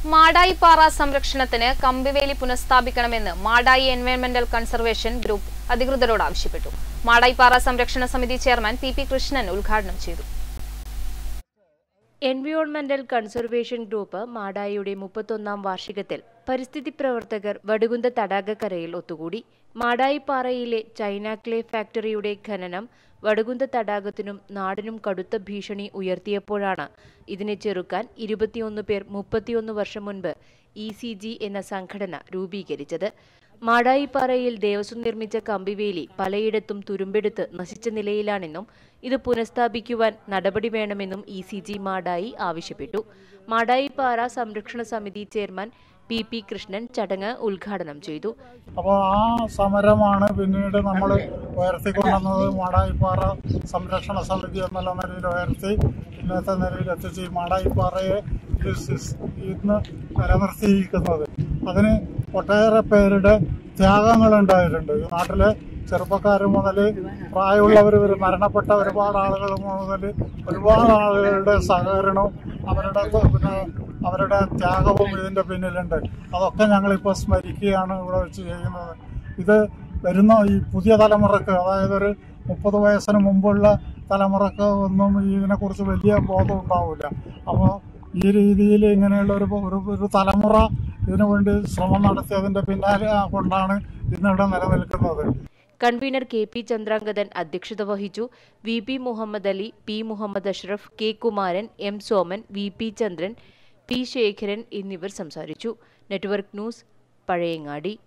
മാടായിപ്പാറ സംരക്ഷണത്തിന് കമ്പിവേലി പുനഃസ്ഥാപിക്കണമെന്ന് മാടായി എൻവയോൺമെന്റൽ കൺസർവേഷൻ ഗ്രൂപ്പ് അധികൃതരോട് ആവശ്യപ്പെട്ടു മാടായിപ്പാറ സംരക്ഷണ സമിതി ചെയർമാൻ പി പി കൃഷ്ണൻ ഉദ്ഘാടനം ചെയ്തു എൻവയോൺമെന്റൽ കൺസർവേഷൻ ഗ്രൂപ്പ് മാടായിയുടെ മുപ്പത്തൊന്നാം വാർഷികത്തിൽ പരിസ്ഥിതി പ്രവർത്തകർ വടുകുന്ത തടാകക്കരയിൽ ഒത്തുകൂടി മാടായിപ്പാറയിലെ ചൈന ക്ലേ ഫാക്ടറിയുടെ ഖനനം വടുകുന്ത തടാകത്തിനും നാടിനും കടുത്ത ഭീഷണി ഉയർത്തിയപ്പോഴാണ് ഇതിനെ ചെറുക്കാൻ ഇരുപത്തിയൊന്ന് പേർ മുപ്പത്തിയൊന്ന് വർഷം മുൻപ് ഇ സി ജി എന്ന സംഘടന രൂപീകരിച്ചത് മാടായിപ്പാറയിൽ ദേവസ്വം നിർമ്മിച്ച കമ്പിവേലി പലയിടത്തും തുരുമ്പെടുത്ത് നശിച്ച നിലയിലാണെന്നും ഇത് പുനഃസ്ഥാപിക്കുവാൻ നടപടി വേണമെന്നും ഇ സി ജി മാടായി ആവശ്യപ്പെട്ടു മാടായിപ്പാറ സംരക്ഷണ സമിതി ചെയർമാൻ പി പി കൃഷ്ണൻ ചടങ്ങ് ഉദ്ഘാടനം ചെയ്തു അപ്പോൾ ആ സമരമാണ് പിന്നീട് നമ്മൾ ഉയർത്തിക്കൊണ്ടുവന്നത് മാടായിപ്പാറ സംരക്ഷണ സമിതി എന്നുള്ള നിലയിൽ ഉയർത്തി ഇന്നത്തെ നിലയിൽ എത്തിച്ച് ഈ മാടായിപ്പാറയെ ഇത് സിസ് ഇന്ന് നിലനിർത്തിയിരിക്കുന്നത് അതിന് ഒട്ടേറെ പേരുടെ ത്യാഗങ്ങളുണ്ടായിട്ടുണ്ട് ഈ നാട്ടിലെ ചെറുപ്പക്കാർ മുതൽ പ്രായമുള്ളവർ വരെ മരണപ്പെട്ട ഒരുപാട് ആളുകൾ മുതൽ ഒരുപാട് ആളുകളുടെ സഹകരണവും അവരുടെ പിന്നെ അവരുടെ ത്യാഗവും ഇതിന്റെ പിന്നിലുണ്ട് അതൊക്കെ ഞങ്ങളിപ്പോൾ സ്മരിക്കുകയാണ് ഇവിടെ വെച്ച് ചെയ്യുന്നത് ഇത് വരുന്ന ഈ പുതിയ തലമുറക്ക് അതായത് ഒരു മുപ്പത് വയസ്സിന് മുമ്പുള്ള തലമുറക്ക് ഒന്നും ഇതിനെക്കുറിച്ച് വലിയ ബോധം ഉണ്ടാവില്ല അപ്പോൾ ഈ രീതിയിൽ ഇങ്ങനെയുള്ള ഒരു ഒരു ഒരു തലമുറ ഇതിനു വേണ്ടി ശ്രമം നടത്തിയതിന്റെ പിന്നാലെ കൊണ്ടാണ് ഇന്നിവിടെ നിലനിൽക്കുന്നത് കൺവീനർ കെ പി ചന്ദ്രാംഗതൻ അധ്യക്ഷത വഹിച്ചു V P Muhammad Ali P Muhammad Ashraf K Kumaran M Soman V P Chandran P Sekharan എന്നിവർ സംസാരിച്ചു നെറ്റ്വർക്ക് ന്യൂസ് പഴയങ്ങാടി